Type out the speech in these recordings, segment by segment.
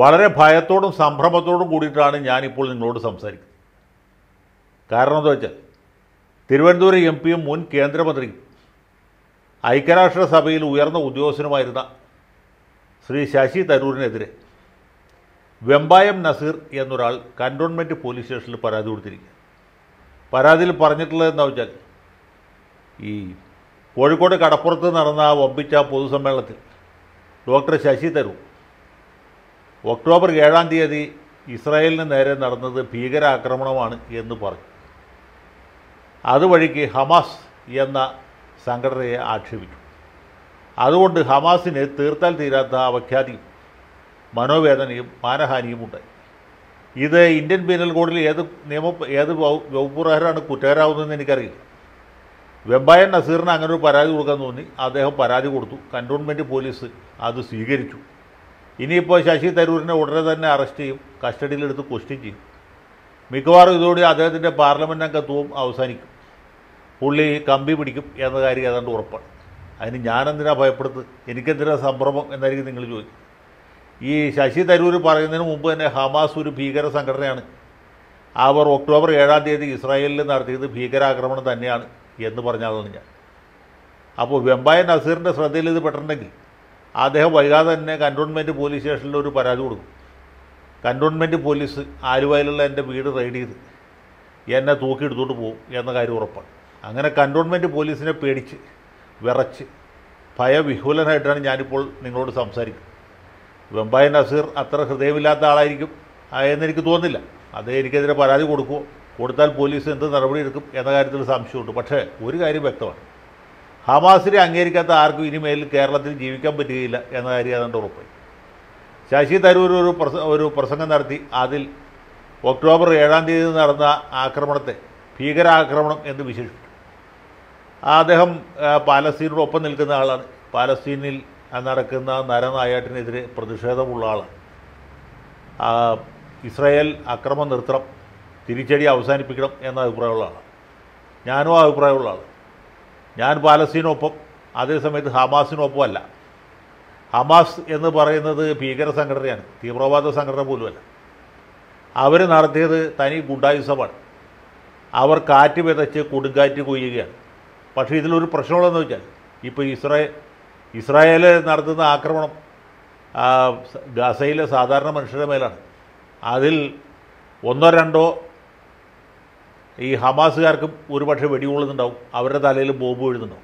വളരെ ഭയത്തോടും സംഭ്രമത്തോടും കൂടിയിട്ടാണ് ഞാനിപ്പോൾ നിങ്ങളോട് സംസാരിക്കുന്നത് കാരണം എന്താ വെച്ചാൽ തിരുവനന്തപുരം എം പിയും മുൻ കേന്ദ്രമന്ത്രിയും ഐക്യരാഷ്ട്രസഭയിൽ ഉയർന്ന ഉദ്യോഗസ്ഥനുമായിരുന്ന ശ്രീ ശശി തരൂരിനെതിരെ വെമ്പായം നസീർ എന്നൊരാൾ കൻ്റോൺമെൻറ്റ് പോലീസ് സ്റ്റേഷനിൽ പരാതി കൊടുത്തിരിക്കുക പരാതിയിൽ പറഞ്ഞിട്ടുള്ളത് എന്താ വെച്ചാൽ ഈ കോഴിക്കോട് കടപ്പുറത്ത് നടന്ന ആ വമ്പിച്ച പൊതുസമ്മേളനത്തിൽ ഡോക്ടർ ശശി തരൂർ ഒക്ടോബർ ഏഴാം തീയതി ഇസ്രായേലിന് നേരെ നടന്നത് ഭീകരാക്രമണമാണ് എന്ന് പറഞ്ഞു അതുവഴിക്ക് ഹമാസ് എന്ന സംഘടനയെ ആക്ഷേപിച്ചു അതുകൊണ്ട് ഹമാസിന് തീർത്താൽ തീരാത്ത അവഖ്യാതിയും മനോവേദനയും മാനഹാനിയും ഉണ്ടായി ഇത് ഇന്ത്യൻ പീനൽ കോഡിൽ ഏത് നിയമ ഏത് വകു- വകുപ്പ് പ്രകാരമാണ് കുറ്റകരാവുന്നതെന്ന് എനിക്കറിയില്ല വെമ്പായൻ നസീറിന് അങ്ങനെ ഒരു പരാതി കൊടുക്കാൻ തോന്നി അദ്ദേഹം പരാതി കൊടുത്തു കൻ്റോൺമെൻറ്റ് പോലീസ് അത് സ്വീകരിച്ചു ഇനിയിപ്പോൾ ശശി തരൂരിനെ ഉടനെ തന്നെ അറസ്റ്റ് ചെയ്യും കസ്റ്റഡിയിലെടുത്ത് ക്വസ്റ്റ്യൻ ചെയ്യും മിക്കവാറും ഇതോടെ അദ്ദേഹത്തിൻ്റെ പാർലമെൻറ്റ് അംഗത്വവും അവസാനിക്കും പുള്ളി കമ്പി പിടിക്കും എന്ന കാര്യം ഏതാണ്ട് ഉറപ്പാണ് അതിന് ഞാനെന്തിനാ ഭയപ്പെടുന്നത് എനിക്കെന്തിനാ സംഭ്രമം എന്നായിരിക്കും നിങ്ങൾ ചോദിക്കും ഈ ശശി തരൂർ പറയുന്നതിന് മുമ്പ് തന്നെ ഹമാസ് ഒരു ഭീകര സംഘടനയാണ് അവർ ഒക്ടോബർ ഏഴാം തീയതി ഇസ്രായേലിൽ നടത്തിയത് ഭീകരാക്രമണം തന്നെയാണ് എന്ന് പറഞ്ഞതാണ് ഞാൻ അപ്പോൾ വെമ്പായ നസീറിൻ്റെ ശ്രദ്ധയിൽ ഇത് പെട്ടിട്ടുണ്ടെങ്കിൽ അദ്ദേഹം വൈകാതെ തന്നെ കൻ്റോൺമെൻറ്റ് പോലീസ് സ്റ്റേഷനിൽ ഒരു പരാതി കൊടുക്കും കൻ്റോൺമെൻറ്റ് പോലീസ് ആലുവയിലുള്ള എൻ്റെ വീട് റെയ്ഡ് ചെയ്ത് എന്നെ തൂക്കിയെടുത്തോണ്ട് പോകും എന്ന കാര്യം ഉറപ്പാണ് അങ്ങനെ കൻ്റോൺമെൻറ്റ് പോലീസിനെ പേടിച്ച് വിറച്ച് ഭയവിഹുലനായിട്ടാണ് ഞാനിപ്പോൾ നിങ്ങളോട് സംസാരിക്കുന്നത് വെമ്പായ നസീർ അത്ര ഹൃദയമില്ലാത്ത ആളായിരിക്കും ആ, എന്നെനിക്ക് തോന്നുന്നില്ല അദ്ദേഹം എനിക്കെതിരെ പരാതി കൊടുക്കുമോ കൊടുത്താൽ പോലീസ് എന്ത് നടപടി എടുക്കും എന്ന കാര്യത്തിൽ സംശയമുണ്ട് പക്ഷേ ഒരു കാര്യം വ്യക്തമാണ് ഹമാസിനെ അംഗീകരിക്കാത്ത ആർക്കും ഇനിമേൽ കേരളത്തിൽ ജീവിക്കാൻ പറ്റുകയില്ല എന്ന കാര്യം ഏതാണ്ട് ഉറപ്പായി ശശി തരൂർ ഒരു പ്രസ ഒരു പ്രസംഗം നടത്തി അതിൽ ഒക്ടോബർ ഏഴാം തീയതി നടന്ന ആക്രമണത്തെ ഭീകരാക്രമണം എന്ന് വിശേഷിപ്പിച്ചു അദ്ദേഹം ആ, പാലസ്തീനോടൊപ്പം നിൽക്കുന്ന ആളാണ് പാലസ്തീനിൽ നടക്കുന്ന നരനായാട്ടിനെതിരെ പ്രതിഷേധമുള്ള ആളാണ് ആ, ഇസ്രായേൽ അക്രമം നിർത്തണം തിരിച്ചടി അവസാനിപ്പിക്കണം എന്ന അഭിപ്രായമുള്ള ആളാണ് ഞാനും ആ അഭിപ്രായമുള്ള ആളാണ് ഞാൻ പാലസ്തീനൊപ്പം അതേസമയത്ത് ഹമാസിനൊപ്പം അല്ല ഹമാസ് എന്ന് പറയുന്നത് ഭീകര സംഘടനയാണ് തീവ്രവാദ സംഘടന പോലുമല്ല അവർ നടത്തിയത് തനി ഗുണ്ടായുസമാണ് അവർ കാറ്റ് വിതച്ച് കൊടുങ്കാറ്റ് കൊയ്യുകയാണ് പക്ഷേ ഇതിലൊരു പ്രശ്നമുള്ളതെന്ന് വെച്ചാൽ ഇപ്പോൾ ഇസ്രായേൽ ഇസ്രായേൽ നടത്തുന്ന ആക്രമണം ആ, സ- ഗസയിലെ സാധാരണ മനുഷ്യരുടെ മേലാണ് അതിൽ ഒന്നോ രണ്ടോ ഈ ഹമാസുകാർക്കും ഒരുപക്ഷെ വെടികൊള്ളുന്നുണ്ടാവും അവരുടെ തലയിൽ ബോംബ് വീഴുന്നുണ്ടാവും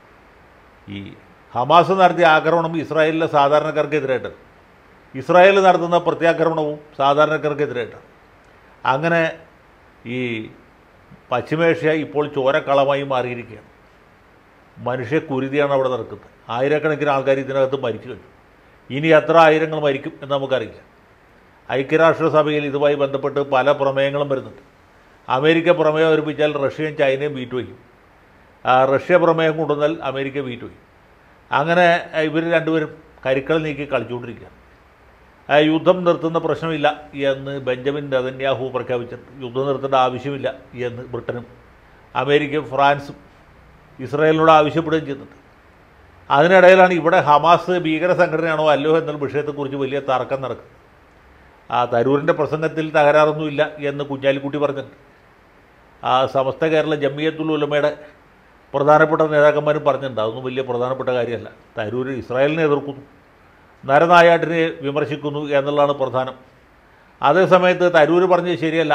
ഈ ഹമാസ് നടത്തിയ ആക്രമണം ഇസ്രായേലിലെ സാധാരണക്കാർക്കെതിരായിട്ടാണ് ഇസ്രായേൽ നടത്തുന്ന പ്രത്യാക്രമണവും സാധാരണക്കാർക്കെതിരായിട്ടാണ് അങ്ങനെ ഈ പശ്ചിമേഷ്യ ഇപ്പോൾ ചോരക്കളമായി മാറിയിരിക്കുകയാണ് മനുഷ്യ കുരുതിയാണ് അവിടെ നടക്കുന്നത് ആയിരക്കണക്കിന് ആൾക്കാർ ഇതിനകത്ത് മരിച്ചു കഴിഞ്ഞു ഇനി എത്ര ആയിരങ്ങൾ മരിക്കും എന്ന് നമുക്കറിയില്ല ഐക്യരാഷ്ട്രസഭയിൽ ഇതുമായി ബന്ധപ്പെട്ട് പല പ്രമേയങ്ങളും വരുന്നുണ്ട് അമേരിക്ക പ്രമേയം അവതരിപ്പിച്ചാൽ റഷ്യയും ചൈനയും വീറ്റ് വയ്ക്കും ആ, റഷ്യ പ്രമേയം കൊണ്ടുവന്നാൽ അമേരിക്ക വീറ്റ് വയ്ക്കും അങ്ങനെ ഇവർ രണ്ടുപേരും കരിക്കൾ നീക്കി കളിച്ചുകൊണ്ടിരിക്കുകയാണ് ആ, യുദ്ധം നിർത്തുന്ന പ്രശ്നമില്ല എന്ന് ബെഞ്ചമിൻ നെതന്യാഹു പ്രഖ്യാപിച്ചിട്ട് യുദ്ധം നിർത്തേണ്ട ആവശ്യമില്ല എന്ന് ബ്രിട്ടനും അമേരിക്കയും ഫ്രാൻസും ഇസ്രായേലിനോട് ആവശ്യപ്പെടുകയും ചെയ്യുന്നുണ്ട് അതിനിടയിലാണ് ഇവിടെ ഹമാസ് ഭീകര സംഘടനയാണോ അല്ലോ എന്നുള്ള വിഷയത്തെക്കുറിച്ച് വലിയ തർക്കം നടക്കുന്നത് ആ തരൂരിൻ്റെ പ്രസംഗത്തിൽ തകരാറൊന്നുമില്ല എന്ന് കുഞ്ഞാലിക്കുട്ടി പറഞ്ഞിട്ടുണ്ട് ആ സമസ്ത കേരള ജമിയത്തുൽ ഉലമയുടെ പ്രധാനപ്പെട്ട നേതാക്കന്മാരും പറഞ്ഞിട്ടുണ്ട് അതൊന്നും വലിയ പ്രധാനപ്പെട്ട കാര്യമല്ല തരൂർ ഇസ്രായേലിനെ എതിർക്കുന്നു നരനായാട്ടിനെ വിമർശിക്കുന്നു എന്നുള്ളതാണ് പ്രധാനം അതേസമയത്ത് തരൂർ പറഞ്ഞത് ശരിയല്ല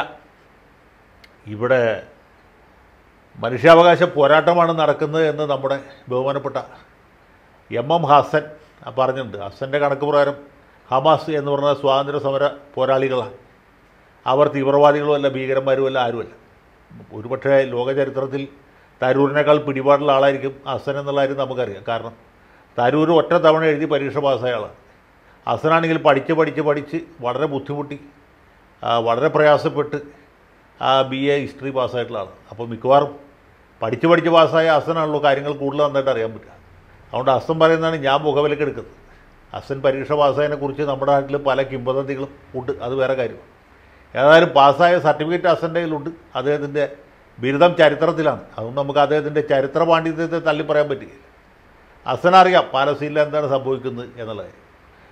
ഇവിടെ മനുഷ്യാവകാശ പോരാട്ടമാണ് നടക്കുന്നത് എന്ന് നമ്മുടെ ബഹുമാനപ്പെട്ട എം എം ഹസൻ പറഞ്ഞിട്ടുണ്ട് ഹസൻ്റെ കണക്ക് പ്രകാരം ഹമാസ് എന്ന് പറഞ്ഞ സ്വാതന്ത്ര്യ സമര പോരാളികളാണ് അവർ തീവ്രവാദികളും അല്ല ഭീകരന്മാരും അല്ല ആരുമല്ല ഒരുപക്ഷേ ലോക ചരിത്രത്തിൽ തരൂരിനേക്കാൾ പിടിപാടുള്ള ആളായിരിക്കും ഹസൻ എന്നുള്ള കാര്യം നമുക്കറിയാം കാരണം തരൂർ ഒറ്റ തവണ എഴുതി പരീക്ഷ പാസ്സായ ആളാണ് ഹസനാണെങ്കിൽ പഠിച്ച് പഠിച്ച് പഠിച്ച് വളരെ ബുദ്ധിമുട്ടി ആ, വളരെ പ്രയാസപ്പെട്ട് ആ ബി എ ഹിസ്റ്ററി പാസ്സായിട്ടുള്ള ആളാണ് അപ്പോൾ മിക്കവാറും പഠിച്ച് പഠിച്ച് പാസ്സായ ഹസനാണല്ലോ കാര്യങ്ങൾ കൂടുതൽ നന്നായിട്ട് അറിയാൻ പറ്റുക അതുകൊണ്ട് ഹസൻ പറയുന്നതാണ് ഞാൻ മുഖവിലക്ക് എടുക്കുന്നത് ഹസൻ പരീക്ഷ പാസ്സായതിനെ കുറിച്ച് നമ്മുടെ നാട്ടിൽ പല കിംവദന്തികളും ഉണ്ട് അത് വേറെ കാര്യമാണ് ഏതായാലും പാസ്സായ സർട്ടിഫിക്കറ്റ് ഹസൻ്റെ കയ്യിലുണ്ട് അദ്ദേഹത്തിൻ്റെ ബിരുദം ചരിത്രത്തിലാണ് അതുകൊണ്ട് നമുക്ക് അദ്ദേഹത്തിൻ്റെ ചരിത്ര പാണ്ഡിത്യത്തെ തള്ളി പറയാൻ പറ്റുകയില്ല ഹസൻ അറിയാം പാലസ്തീനിൽ എന്താണ് സംഭവിക്കുന്നത് എന്നുള്ള കാര്യം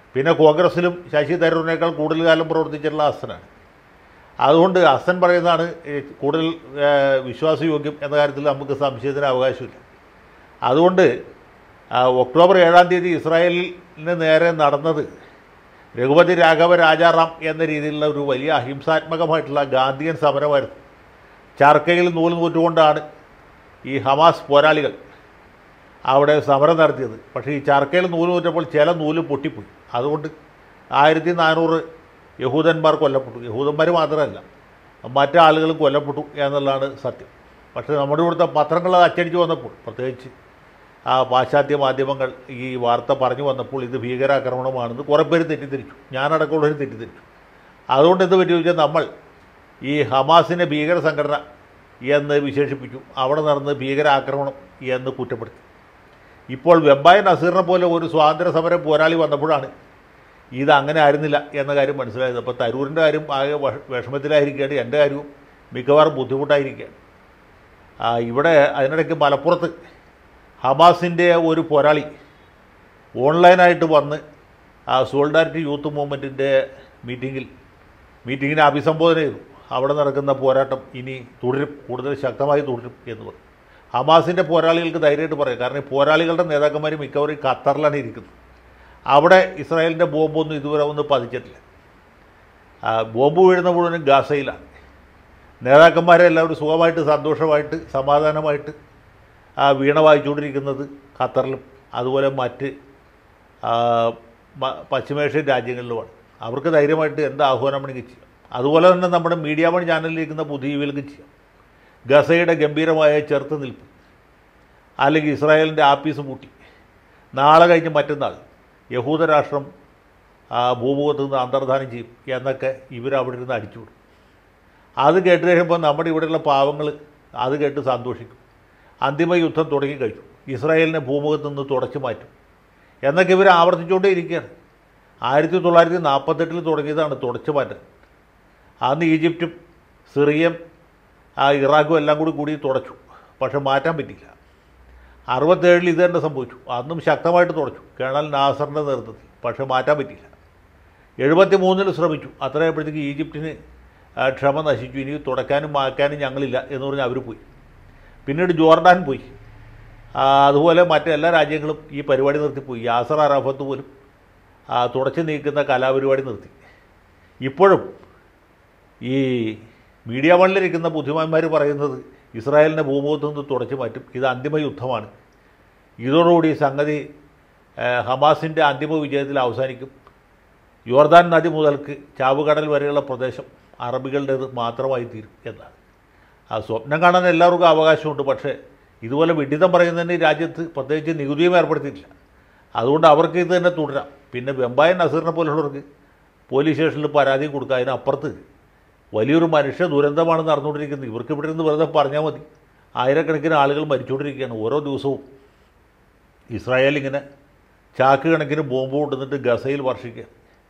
പിന്നെ കോൺഗ്രസ്സിലും ശശി തരൂരിനേക്കാൾ കൂടുതൽ കാലം പ്രവർത്തിച്ചിട്ടുള്ള ഹസനാണ് അതുകൊണ്ട് ഹസൻ പറയുന്നതാണ് ഈ കൂടുതൽ ഏഹ്, വിശ്വാസയോഗ്യം എന്ന കാര്യത്തിൽ നമുക്ക് സംശയത്തിന് അവകാശമില്ല അതുകൊണ്ട് ആ, ഒക്ടോബർ ഏഴാം തീയതി ഇസ്രായേലിന് നേരെ നടന്നത് രഘുപതി രാഘവ രാജാറാം എന്ന രീതിയിലുള്ള ഒരു വലിയ അഹിംസാത്മകമായിട്ടുള്ള ഗാന്ധിയൻ സമരമായിരുന്നു ചർക്കയിൽ നൂല് നൂറ്റുകൊണ്ടാണ് ഈ ഹമാസ് പോരാളികൾ അവിടെ സമരം നടത്തിയത് പക്ഷേ ഈ ചർക്കയിൽ നൂല് നൂറ്റപ്പോൾ ചില നൂല് പൊട്ടിപ്പോയി അതുകൊണ്ട് ആയിരത്തി നാനൂറ് യഹൂദന്മാർ കൊല്ലപ്പെട്ടു യഹൂദന്മാർ മാത്രമല്ല മറ്റാളുകളും കൊല്ലപ്പെട്ടു എന്നുള്ളതാണ് സത്യം പക്ഷേ നമ്മുടെ ഇവിടുത്തെ പത്രങ്ങൾ അത് അച്ചടിച്ച് വന്നപ്പോൾ പ്രത്യേകിച്ച് ആ പാശ്ചാത്യ മാധ്യമങ്ങൾ ഈ വാർത്ത പറഞ്ഞു വന്നപ്പോൾ ഇത് ഭീകരാക്രമണമാണെന്ന് കുറേ പേര് തെറ്റിദ്ധരിച്ചു ഞാനടക്കമുള്ളവർ തെറ്റിദ്ധരിച്ചു അതുകൊണ്ട് എന്ത് പറ്റി ചോദിച്ചാൽ നമ്മൾ ഈ ഹമാസിനെ ഭീകര സംഘടന എന്ന് വിശേഷിപ്പിച്ചു അവിടെ നടന്ന് ഭീകരാക്രമണം എന്ന് കുറ്റപ്പെടുത്തി ഇപ്പോൾ വെമ്പായ നസീറിനെ പോലെ ഒരു സ്വാതന്ത്ര്യ സമര പോരാളി വന്നപ്പോഴാണ് ഇത് അങ്ങനെ ആയിരുന്നില്ല എന്ന കാര്യം മനസ്സിലായത് അപ്പോൾ തരൂരിൻ്റെ കാര്യം ആകെ വ- വിഷമത്തിലായിരിക്കുകയാണ് എൻ്റെ കാര്യവും മിക്കവാറും ബുദ്ധിമുട്ടായിരിക്കുകയാണ് ആ, ഇവിടെ അതിനിടയ്ക്ക് മലപ്പുറത്ത് ഹമാസിൻ്റെ ഒരു പോരാളി ഓൺലൈനായിട്ട് വന്ന് ആ സോൾഡാരിറ്റി യൂത്ത് മൂവ്മെൻറ്റിൻ്റെ മീറ്റിങ്ങിൽ മീറ്റിങ്ങിനെ അഭിസംബോധന ചെയ്തു അവിടെ നടക്കുന്ന പോരാട്ടം ഇനി തുടരും കൂടുതൽ ശക്തമായി തുടരും എന്ന് പറഞ്ഞു ഹമാസിൻ്റെ പോരാളികൾക്ക് ധൈര്യമായിട്ട് പറയാം കാരണം ഈ പോരാളികളുടെ നേതാക്കന്മാർ മിക്കവരും ഈ ഖത്തറിലാണ് ഇരിക്കുന്നത് അവിടെ ഇസ്രായേലിൻ്റെ ബോംബൊന്നും ഇതുവരെ ഒന്നും പതിച്ചിട്ടില്ല ആ, ബോംബ് വീഴുന്ന മുഴുവനും ഗാസയിലാണ് നേതാക്കന്മാരെ എല്ലാവരും സുഖമായിട്ട് സന്തോഷമായിട്ട് സമാധാനമായിട്ട് ആ, വീണ വായിച്ചുകൊണ്ടിരിക്കുന്നത് ഖത്തറിലും അതുപോലെ മറ്റ് ആ, മ- പശ്ചിമേഷ്യൻ രാജ്യങ്ങളിലുമാണ് അവർക്ക് ധൈര്യമായിട്ട് എന്ത് ആഹ്വാനം വേണമെങ്കിൽ ചെയ്യാം അതുപോലെ തന്നെ നമ്മുടെ മീഡിയ വൺ ചാനലിലിരിക്കുന്ന ബുദ്ധിജീവികൾക്ക് ചെയ്യാം ഗസയുടെ ഗംഭീരമായ ചെറുത്ത് നിൽപ്പ് അല്ലെങ്കിൽ ഇസ്രായേലിൻ്റെ ആപ്പീസ് പൂട്ടി നാളെ കഴിഞ്ഞ് മറ്റന്നാൾ യഹൂദരാഷ്ട്രം ആ, ഭൂമുഖത്ത് നിന്ന് അന്തർധാനം ചെയ്യും എന്നൊക്കെ ഇവരവിടെ ഇരുന്ന് അടിച്ചുവിടും അത് കേട്ട് കഴിയുമ്പോൾ നമ്മുടെ ഇവിടെയുള്ള പാവങ്ങൾ അത് കേട്ട് സന്തോഷിക്കും അന്തിമ യുദ്ധം തുടങ്ങി കഴിഞ്ഞു ഇസ്രായേലിനെ ഭൂമുഖത്ത് നിന്ന് തുടച്ചു മാറ്റും എന്നൊക്കെ ഇവർ ആവർത്തിച്ചുകൊണ്ടേ ഇരിക്കുകയാണ് ആയിരത്തി തൊള്ളായിരത്തി നാൽപ്പത്തെട്ടിൽ തുടങ്ങിയതാണ് തുടച്ചു മാറ്റം അന്ന് ഈജിപ്തും സിറിയയും ആ ഇറാഖും എല്ലാം കൂടി കൂടി തുടച്ചു പക്ഷെ മാറ്റാൻ പറ്റിയില്ല അറുപത്തേഴിൽ ഇത് തന്നെ സംഭവിച്ചു അന്നും ശക്തമായിട്ട് തുടച്ചു കേണൽ നാസറിൻ്റെ നേതൃത്വത്തിൽ പക്ഷെ മാറ്റാൻ പറ്റിയില്ല എഴുപത്തി മൂന്നിൽ ശ്രമിച്ചു അത്രയപ്പോഴത്തേക്ക് ഈജിപ്തിന് ആ, ക്ഷമ നശിച്ചു ഇനി തുടക്കാനും മാക്കാനും ഞങ്ങളില്ല എന്ന് പറഞ്ഞ് അവർ പോയി പിന്നീട് ജോർഡാൻ പോയി ആ, അതുപോലെ മറ്റെല്ലാ രാജ്യങ്ങളും ഈ പരിപാടി നിർത്തിപ്പോയി യാസർ അറാഫത്ത് പോലും ആ, തുടച്ചു നീക്കുന്ന കലാപരിപാടി നിർത്തി ഇപ്പോഴും ഈ മീഡിയ വണ്ണിലിരിക്കുന്ന ബുദ്ധിമാന്മാർ പറയുന്നത് ഇസ്രായേലിനെ ഭൂമുഖത്ത് നിന്ന് തുടച്ചു മാറ്റും ഇത് അന്തിമ യുദ്ധമാണ് ഇതോടുകൂടി സംഗതി ഏഹ്, ഹമാസിൻ്റെ അന്തിമ വിജയത്തിൽ അവസാനിക്കും യോർദാൻ നദി മുതൽക്ക് ചാവുകടൽ വരെയുള്ള പ്രദേശം അറബികളുടേത് മാത്രമായി തീരും എന്നാണ് ആ സ്വപ്നം കാണാൻ എല്ലാവർക്കും അവകാശമുണ്ട് പക്ഷേ ഇതുപോലെ വിഡിതം പറയുന്നതിന് ഈ രാജ്യത്ത് പ്രത്യേകിച്ച് നികുതിയും ഏർപ്പെടുത്തിയിട്ടില്ല അതുകൊണ്ട് അവർക്ക് ഇത് തന്നെ തുടരാം പിന്നെ വെമ്പായ നസീറിനെ പോലുള്ളവർക്ക് പോലീസ് സ്റ്റേഷനിൽ പരാതി കൊടുക്കുക അതിനപ്പുറത്ത് വലിയൊരു മനുഷ്യ ദുരന്തമാണ് നടന്നുകൊണ്ടിരിക്കുന്നത് ഇവർക്ക് ഇവിടെ നിന്ന് വെറുതെ പറഞ്ഞാൽ മതി ആയിരക്കണക്കിന് ആളുകൾ മരിച്ചുകൊണ്ടിരിക്കുകയാണ് ഓരോ ദിവസവും ഇസ്രായേൽ ഇങ്ങനെ ചാക്ക് കണക്കിന് ബോംബ് കൊണ്ടുവന്നിട്ട് ഗസയിൽ വർഷിക്കുക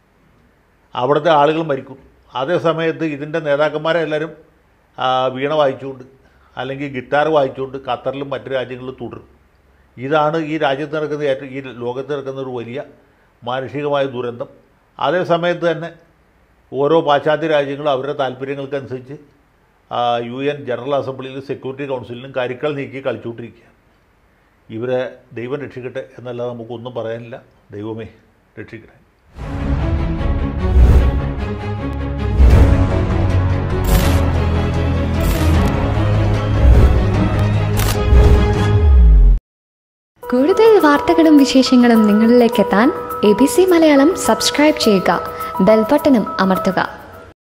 അവിടുത്തെ ആളുകൾ മരിക്കും അതേ സമയത്ത് ഇതിൻ്റെ നേതാക്കന്മാരെ എല്ലാവരും ആ, വീണ വായിച്ചുകൊണ്ട് അല്ലെങ്കിൽ ഗിറ്റാർ വായിച്ചുകൊണ്ട് ഖത്തറിലും മറ്റു രാജ്യങ്ങളിലും തുടരും ഇതാണ് ഈ രാജ്യത്ത് നടക്കുന്ന ഏറ്റവും ഈ ലോകത്ത് നടക്കുന്ന ഒരു വലിയ മാനുഷികമായ ദുരന്തം അതേ സമയത്ത് തന്നെ ഓരോ പാശ്ചാത്യ രാജ്യങ്ങളും അവരുടെ താല്പര്യങ്ങൾക്കനുസരിച്ച് ആ, യു എൻ ജനറൽ അസംബ്ലിയിലും സെക്യൂരിറ്റി കൗൺസിലിലും കരുക്കൾ നീക്കി കളിച്ചുകൊണ്ടിരിക്കുക ഇവരെ ദൈവം രക്ഷിക്കട്ടെ എന്നല്ലാതെ നമുക്കൊന്നും പറയാനില്ല ദൈവമേ രക്ഷിക്കട്ടെ കൂടുതൽ വാർത്തകളും വിശേഷങ്ങളും നിങ്ങളിലേക്ക് എത്താൻ A B C Malayalam subscribe ചെയ്യുക ബെൽബട്ടനും അമർത്തുക